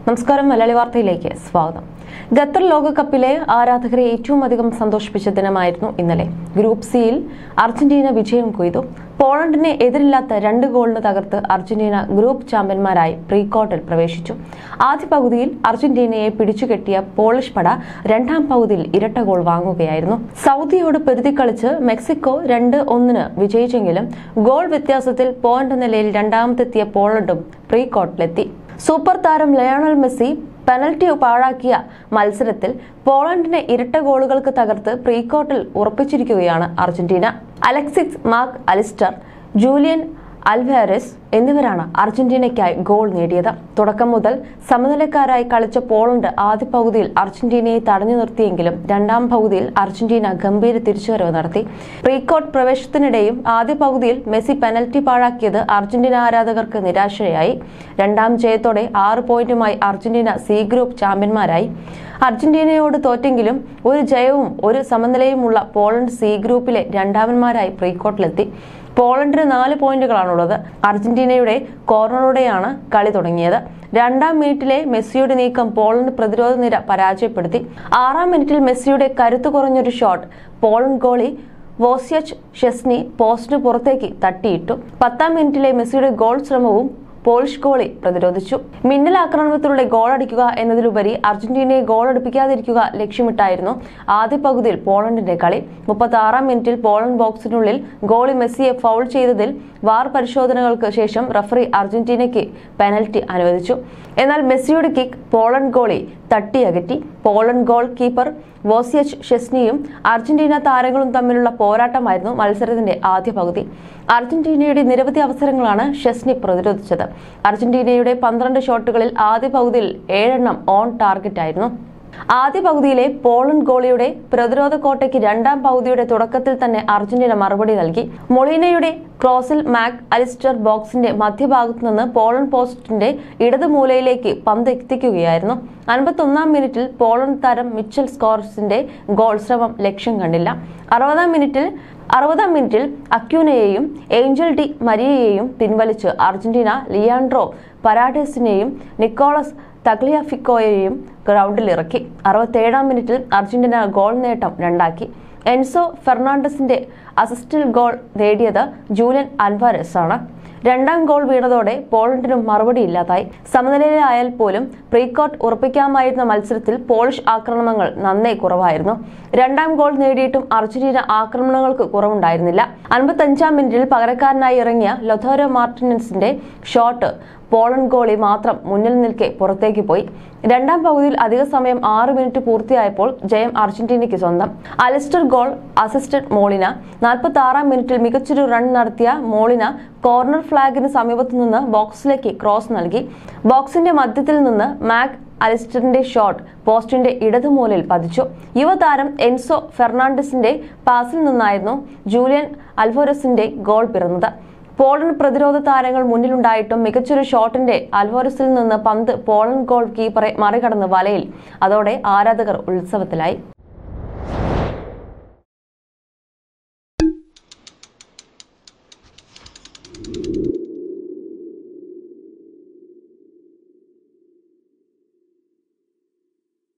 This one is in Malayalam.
നമസ്കാരം മലയാളി വാർത്തയിലേക്ക് സ്വാഗതം ഖത്തർ ലോകകപ്പിലെ ആരാധകരെ ഏറ്റവും അധികം സന്തോഷിപ്പിച്ച ദിനമായിരുന്നു ഇന്നലെ ഗ്രൂപ്പ് സിയിൽ അർജന്റീന വിജയം കൊയ്തു പോളണ്ടിനെ എതിരില്ലാത്ത രണ്ട് ഗോളിന് തകർത്ത് അർജന്റീന ഗ്രൂപ്പ് ചാമ്പ്യന്മാരായി പ്രീ ക്വാർട്ടറിൽ പ്രവേശിച്ചു ആദ്യ പകുതിയിൽ അർജന്റീനയെ പിടിച്ചുകെട്ടിയ പോളിഷ് പട രണ്ടാം പകുതിയിൽ ഇരട്ട ഗോൾ വാങ്ങുകയായിരുന്നു സൗദിയോട് പെരുതി കളിച്ച് മെക്സിക്കോ രണ്ട് ഒന്നിന് വിജയിച്ചെങ്കിലും ഗോൾ വ്യത്യാസത്തിൽ പോയിന്റ് നിലയിൽ രണ്ടാമതെത്തിയ പോളണ്ടും പ്രീ ക്വാർട്ടറിലെത്തി സൂപ്പർ താരം ലയണൽ മെസ്സി പെനൽറ്റി പാഴാക്കിയ മത്സരത്തിൽ പോളണ്ടിനെ ഇരട്ട ഗോളുകൾക്ക് തകർത്ത് പ്രീക്വാർട്ടറിൽ ഉറപ്പിച്ചിരിക്കുകയാണ് Argentina Alexis Mac Allister Julian Alvarez എന്നിവരാണ് അർജന്റീനയ്ക്കായി ഗോൾ നേടിയത് തുടക്കം മുതൽ സമനിലക്കാരായി കളിച്ച പോളണ്ട് ആദ്യ പകുതിയിൽ അർജന്റീനയെ തടഞ്ഞു നിർത്തിയെങ്കിലും രണ്ടാം പകുതിയിൽ അർജന്റീന ഗംഭീര തിരിച്ചുവരവ് നടത്തി പ്രീക്വാർട്ട് പ്രവേശത്തിനിടെയും ആദ്യ പകുതിയിൽ മെസ്സി പെനൽറ്റി പാഴാക്കിയത് അർജന്റീന ആരാധകർക്ക് നിരാശയായി രണ്ടാം ജയത്തോടെ ആറ് പോയിന്റുമായി അർജന്റീന സി ഗ്രൂപ്പ് ചാമ്പ്യന്മാരായി അർജന്റീനയോട് തോറ്റെങ്കിലും ഒരു ജയവും ഒരു സമനിലയുമുള്ള പോളണ്ട് സി ഗ്രൂപ്പിലെ രണ്ടാമന്മാരായി പ്രീക്വാർട്ടിലെത്തി പോളണ്ടിന് നാല് പോയിന്റുകളാണുള്ളത് അർജന്റീനയുടെ കോർണറോടെയാണ് കളി തുടങ്ങിയത് രണ്ടാം മിനിറ്റിലെ മെസ്സിയുടെ നീക്കം പോളണ്ട് പ്രതിരോധ നിര പരാജയപ്പെടുത്തി ആറാം മിനിറ്റിൽ മെസ്സിയുടെ കരുത്തു കുറഞ്ഞൊരു shot Poland goalie Wojciech Szczesny പോസ്റ്റിന് പുറത്തേക്ക് തട്ടിയിട്ടു പത്താം മിനിറ്റിലെ മെസ്സിയുടെ ഗോൾ ശ്രമവും പോളിഷ് ഗോളി പ്രതിരോധിച്ചു മിന്നൽ ആക്രമണത്തിലൂടെ ഗോൾ അടിക്കുക എന്നതിലുപരി അർജന്റീനയെ ഗോൾ അടുപ്പിക്കാതിരിക്കുക ലക്ഷ്യമിട്ടായിരുന്നു ആദ്യ പകുതിയിൽ പോളണ്ടിന്റെ കളി മുപ്പത്തി ആറാം മിനിറ്റിൽ പോളണ്ട് ബോക്സിനുള്ളിൽ ഗോളി മെസ്സിയെ ഫൗൾ ചെയ്തതിൽ വാർ പരിശോധനകൾക്ക് ശേഷം റഫറി അർജന്റീനയ്ക്ക് പെനൽറ്റി അനുവദിച്ചു എന്നാൽ മെസ്സിയുടെ കിക്ക് പോളണ്ട് ഗോളി തട്ടിയകറ്റി പോളണ്ട് ഗോൾ കീപ്പർ വോസിയച്ച് ഷെസ്നിയും അർജന്റീന താരങ്ങളും തമ്മിലുള്ള പോരാട്ടമായിരുന്നു മത്സരത്തിന്റെ ആദ്യ പകുതി അർജന്റീനയുടെ നിരവധി അവസരങ്ങളാണ് ഷെസ്നി പ്രതിരോധിച്ചത് അർജന്റീനയുടെ പന്ത്രണ്ട് ഷോട്ടുകളിൽ ആദ്യ പകുതിയിൽ ഏഴെണ്ണം ഓൺ ടാർഗറ്റ് ആയിരുന്നു ആദ്യ പകുതിയിലെ പോളണ്ട് ഗോളിയുടെ പ്രതിരോധ കോട്ടയ്ക്ക് രണ്ടാം പകുതിയുടെ തുടക്കത്തിൽ തന്നെ അർജന്റീന മറുപടി നൽകി മൊളീനയുടെ ക്രോസിൽ മാക് അലിസ്റ്റർ ബോക്സിന്റെ മധ്യഭാഗത്തു നിന്ന് പോളണ്ട് പോസ്റ്റിന്റെ ഇടത് മൂലയിലേക്ക് പന്ത് എത്തിക്കുകയായിരുന്നു അൻപത്തൊന്നാം മിനിറ്റിൽ പോളണ്ട് താരം മിച്ചൽ സ്കോർസിന്റെ ഗോൾ ശ്രമം ലക്ഷ്യം കണ്ടില്ല അറുപതാം മിനിറ്റിൽ അറുപതാം മിനിറ്റിൽ അക്യൂനയെയും ഏഞ്ചൽ ഡി മരിയയെയും പിൻവലിച്ച് അർജന്റീന ലിയാൻഡ്രോ പരാഡേസിനെയും നിക്കോളസ് തഗ്ലിയഫിക്കോയെയും ഗ്രൗണ്ടിലിറക്കി അറുപത്തേഴാം മിനിറ്റിൽ അർജന്റീന ഗോൾ നേട്ടം രണ്ടാക്കി എൻസോ ഫെർണാണ്ടസിന്റെ അസിസ്റ്റൽ ഗോൾ നേടിയത് ജൂലിയൻ അൽവാരസ് ആണ് രണ്ടാം ഗോൾ വീണതോടെ പോളണ്ടിനും മറുപടിയില്ലാതായി സമനിലയിലായാൽ പോലും പ്രീകോട്ട് ഉറപ്പിക്കാമായിരുന്ന മത്സരത്തിൽ പോളിഷ് ആക്രമണങ്ങൾ നന്നേ കുറവായിരുന്നു രണ്ടാം ഗോൾ നേടിയിട്ടും അർജന്റീന ആക്രമണങ്ങൾക്ക് കുറവുണ്ടായിരുന്നില്ല അൻപത്തഞ്ചാം മിനിറ്റിൽ പകരക്കാരനായി ഇറങ്ങിയ ലൊഥോരോ മാർട്ടിനസിന്റെ ഷോട്ട് പോളണ്ട് ഗോളി മാത്രം മുന്നിൽ നിൽക്കെ പുറത്തേക്ക് പോയി രണ്ടാം പകുതിയിൽ അധിക സമയം ആറ് മിനിറ്റ് പൂർത്തിയായപ്പോൾ ജയം അർജന്റീനയ്ക്ക് സ്വന്തം അലിസ്റ്റർ ഗോൾ അസിസ്റ്റന്റ് മോളിന നാൽപ്പത്തി ആറാം മിനിറ്റിൽ മികച്ചൊരു റൺ നടത്തിയ മോളിന കോർണർ ഫ്ളാഗിന് സമീപത്തു നിന്ന് ബോക്സിലേക്ക് ക്രോസ് നൽകി ബോക്സിന്റെ മധ്യത്തിൽ നിന്ന് മാക് അലിസ്റ്ററിന്റെ ഷോട്ട് പോസ്റ്റിന്റെ ഇടതുമൂലയിൽ പതിച്ചു യുവതാരം എൻസോ ഫെർണാണ്ടസിന്റെ പാസിൽ നിന്നായിരുന്നു ജൂലിയൻ അൽവോറസിന്റെ ഗോൾ പിറന്നത് പോളണ്ട് പ്രതിരോധ താരങ്ങൾ മുന്നിലുണ്ടായിട്ടും മികച്ചൊരു ഷോട്ടിന്റെ അൽവോറസിൽ നിന്ന് പന്ത് പോളണ്ട് ഗോൾ കീപ്പറെ മറികടന്ന് വലയിൽ അതോടെ ആരാധകർ ഉത്സവത്തിലായി